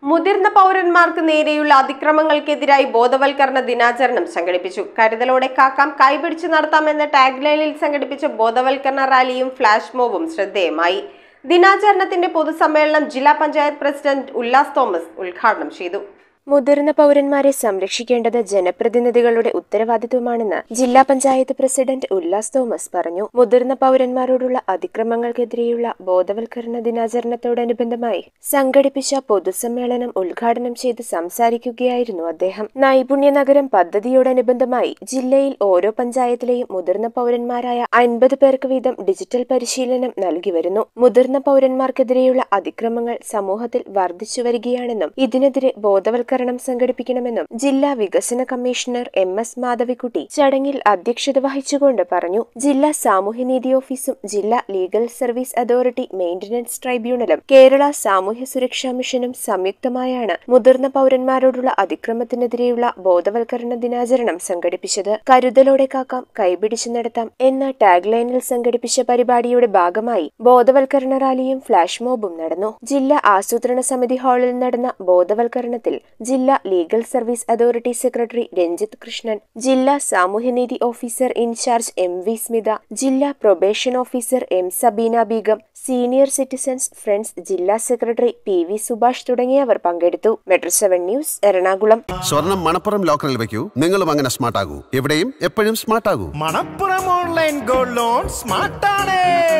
മുതിർന്ന പൗരന്മാർക്ക് നേരെയുള്ള അതിക്രമങ്ങൾക്കെതിരായി ബോധവൽക്കരണ ദിനാചരണം സംഘടിപ്പിച്ചു കരുതലോടെ കാക്കാം കൈപിടിച്ച് നടത്താമെന്ന ടാഗ്ലൈനിൽ സംഘടിപ്പിച്ച ബോധവൽക്കരണ റാലിയും ഫ്ലാഷ് മോബും ശ്രദ്ധേയമായി ദിനാചരണത്തിന്റെ പൊതുസമ്മേളനം ജില്ലാ പഞ്ചായത്ത് പ്രസിഡന്റ് ഉല്ലാസ് തോമസ് ഉദ്ഘാടനം ചെയ്തു മുതിർന്ന പൗരന്മാരെ സംരക്ഷിക്കേണ്ടത് ജനപ്രതിനിധികളുടെ ഉത്തരവാദിത്വമാണെന്ന് ജില്ലാ പഞ്ചായത്ത് പ്രസിഡന്റ് ഉല്ലാസ് തോമസ് പറഞ്ഞു മുതിർന്ന പൗരന്മാരോടുള്ള അതിക്രമങ്ങൾക്കെതിരെയുള്ള ബോധവൽക്കരണ ദിനാചരണത്തോടനുബന്ധമായി സംഘടിപ്പിച്ച പൊതുസമ്മേളനം ഉദ്ഘാടനം ചെയ്ത് സംസാരിക്കുകയായിരുന്നു അദ്ദേഹം നൈപുണ്യ നഗരം പദ്ധതിയോടനുബന്ധമായി ജില്ലയിൽ ഓരോ പഞ്ചായത്തിലെയും മുതിർന്ന പൗരന്മാരായ അൻപത് പേർക്ക് വീതം ഡിജിറ്റൽ പരിശീലനം നൽകി വരുന്നു മുതിർന്ന പൗരന്മാർക്കെതിരെയുള്ള അതിക്രമങ്ങൾ സമൂഹത്തിൽ വർദ്ധിച്ചു വരികയാണെന്നും ഇതിനെതിരെ ബോധവൽക്കരണം സംഘടിപ്പിക്കണമെന്നും ജില്ലാ വികസന കമ്മീഷണർ എം എസ് മാധവിക്കുട്ടി ചടങ്ങിൽ അധ്യക്ഷത വഹിച്ചുകൊണ്ട് പറഞ്ഞു ജില്ലാ സാമൂഹ്യനീതി ഓഫീസും ജില്ലാ ലീഗൽ സർവീസ് അതോറിറ്റി മെയിന്റനൻസ് ട്രൈബ്യൂണലും കേരള സാമൂഹ്യ സുരക്ഷാ മിഷനും സംയുക്തമായാണ് മുതിർന്ന പൗരന്മാരോടുള്ള അതിക്രമത്തിനെതിരെയുള്ള ബോധവൽക്കരണ ദിനാചരണം സംഘടിപ്പിച്ചത് കരുതലോടെ കാക്കാം കൈപിടിച്ചു നടത്താം എന്ന ടാഗ് ലൈനിൽ സംഘടിപ്പിച്ച പരിപാടിയുടെ ഭാഗമായി ബോധവൽക്കരണ റാലിയും ഫ്ലാഷ് മോബും നടന്നു ജില്ലാ ആസൂത്രണ സമിതി ഹാളിൽ നടന്ന ബോധവൽക്കരണത്തിൽ ജില്ലാ legal service authority secretary Ranjith Krishnan ജില്ലാ സാമൂഹ്യനീതി officer in charge M V Smitha ജില്ലാ probation officer M Sabeena Beegum senior citizens friends ജില്ലാ സെക്രട്ടറി പി വി സുഭാഷ് തുടങ്ങിയവർ പങ്കെടുത്തു മെട്രോ സെവൻ ന്യൂസ് എറണാകുളം സ്വർണം മണപ്പുറം ലോക്കറിൽ വെക്കൂ നിങ്ങളും അങ്ങനെ സ്മാർട്ട് ആകൂ എവിടെയും എപ്പോഴും സ്മാർട്ട് ആകൂ മണപ്പുറം ഓൺലൈൻ ഗോൾഡ് ലോൺ സ്മാർട്ടാണ്